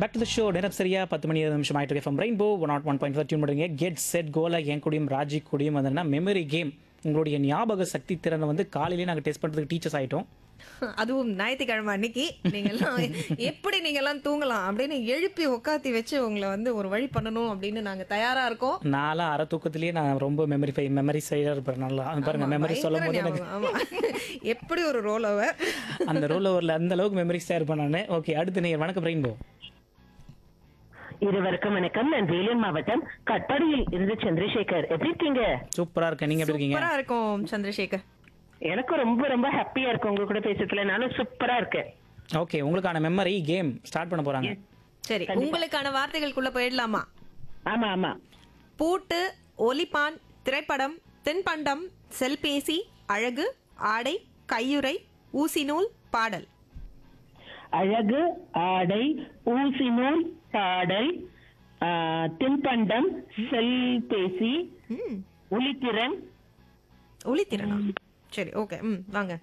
Back to the show நேரம் சரியா பத்து மணி இருபது நிமிஷம் ஆயிட்டு FM rainbow one naught one point tune பண்ணுறீங்க கெட் செட் கோலா என் கூடயும் ராஜி கூடயும் வந்ததுன்னா மெமரி கேம் உங்களுடைய ஞாபக சக்தி திறனை வந்து காலையிலேயே நாங்கள் டெஸ்ட் பண்ணுறதுக்கு டீச்சர்ஸ் ஆகிட்டோம் அதுவும் ஞாயிற்றுக்கிழமை அன்னைக்கு நீங்கெல்லாம் எப்படி நீங்கெல்லாம் தூங்கலாம் அப்படின்னு எழுப்பி உட்காத்தி வச்சு உங்களை வந்து ஒரு வழி பண்ணணும் அப்படின்னு நாங்க தயாரா இருக்கோம் நான்லாம் அரை தூக்கத்திலேயே நான் ரொம்ப மெமரி ஃபை மெமரி சைடாக இருப்பேன் நல்லா அது பாருங்க மெமரி சொல்லும் போது எனக்கு பயங்கர ஞாபகம், ஆமா எப்படி ஒரு ரோல் ஓவர் அந்த ரோல் ஓவரில் அந்த அளவுக்கு மெமரிஸாக இருப்பேன் நான் ஓகே அடுத்து நீங்கள் வணக்கம் ரெயின்போ இருவருக்கும் வணக்கம் நான் வேலூர் மாவட்டம் கட்பாடியில் இருந்து சந்திரசேகர் எப்படி இருக்கீங்க சூப்பரா இருக்கேன் நீங்க எப்படி இருக்கீங்க சூப்பரா இருக்கும் சந்திரசேகர் எனக்கும் ரொம்ப ரொம்ப ஹாப்பியா இருக்கு உங்க கூட பேசுறதுல நானும் சூப்பரா இருக்கேன் ஓகே உங்களுக்கான மெமரி கேம் ஸ்டார்ட் பண்ண போறாங்க சரி உங்களுக்கான வார்த்தைகளுக்குள்ள போயிடலாமா ஆமா ஆமா பூட்டு ஒலிப்பான் திரைப்படம் தென்பண்டம் செல்பேசி அழகு ஆடை கையுறை ஊசிநூல் பாடல் அழகு ஆடை ஊசி நூல் பாடல் ஆ, தின்பண்டம் செல்பேசி ம் ஒளித்திறன் ஒளித்திறனா சரி ஓகே ம் வாங்க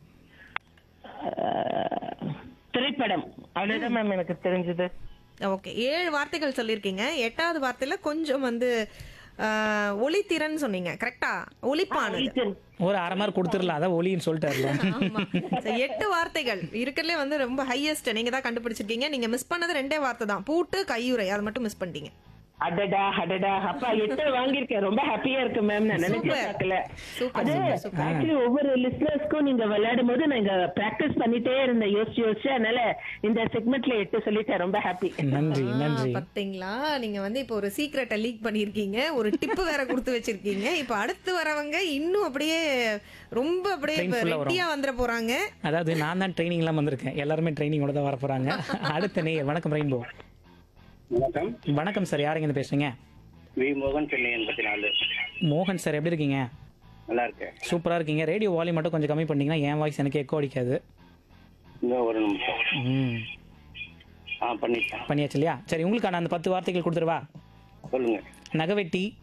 ஆ, திரைப்படம் அவ்வளவுதான் மேம் எனக்கு தெரிஞ்சது ஓகே ஏழு வார்த்தைகள் சொல்லியிருக்கீங்க எட்டாவது வார்த்தையில கொஞ்சம் வந்து ஆஹ், ஒளித்திறன் சொன்னீங்க கரெக்டா ஒளிப்பானது ஒளித்திறன். ஒரு அரை மார்க் கொடுத்துடலாம் அதான் ஒலின்னு சொல்லிட்டாருல ஆமா சரி, எட்டு வார்த்தைகள் இருக்கிறதுலே வந்து ரொம்ப ஹையஸ்ட் நீங்க தான் கண்டுபிடிச்சிருக்கீங்க நீங்க மிஸ் பண்ணது ரெண்டே வார்த்தை தான் பூட்டு கையுறை அதை மட்டும் மிஸ் பண்ணிட்டீங்க அடடா அடடா அப்பா எட்டு வாங்கியிருக்கேன் ரொம்ப ஹாப்பியா இருக்கு மேம் நான் நினைச்சே Super. பார்க்கல Super, அது super, super. ஆக்சுவலி ஒவ்வொரு லிஸ்னர்ஸ்க்கும் நீங்க விளையாடும் போது நாங்க பிராக்டிஸ் பண்ணிட்டே இருந்தேன் யோசிச்சு யோசிச்சு அதனால இந்த செக்மெண்ட்ல எட்டு சொல்லிட்டேன் ரொம்ப ஹாப்பி நன்றி நன்றி ஆ, பாத்தீங்களா நீங்க வந்து இப்போ ஒரு சீக்ரெட்டை லீக் பண்ணிருக்கீங்க ஒரு டிப் வேற கொடுத்து வச்சிருக்கீங்க இப்போ அடுத்து வரவங்க இன்னும் அப்படியே ரொம்ப அப்படியே Train full ஆ வரும். ரெட்டியா வந்துட போறாங்க அதாவது நான் தான் ட்ரைனிங்லாம் வந்திருக்கேன் எல்லாருமே ட்ரைனிங்கோட தான் வர போறாங்க அடுத்த நீ வணக்கம் ரெயின்போ வணக்கம் வணக்கம் சார் யாருங்க இருந்து பேசுறீங்க வி மோகன் சென்னை எண்பத்தி நாலு மோகன் சார் எப்படி இருக்கீங்க நல்லா இருக்கேன் சூப்பரா இருக்கீங்க ரேடியோ வால்யூம் மட்டும் கொஞ்சம் கம்மி பண்ணீங்கன்னா என் வாய்ஸ் எனக்கு எக்கோ அடிக்காது இன்னும் ஒரு நிமிஷம் ம் ஆ பண்ணிட்டேன் பண்ணியாச்சு இல்லையா சரி உங்களுக்கான அந்த பத்து வார்த்தைகள் கொடுத்துருவா சொல்லுங்க நகவெட்டி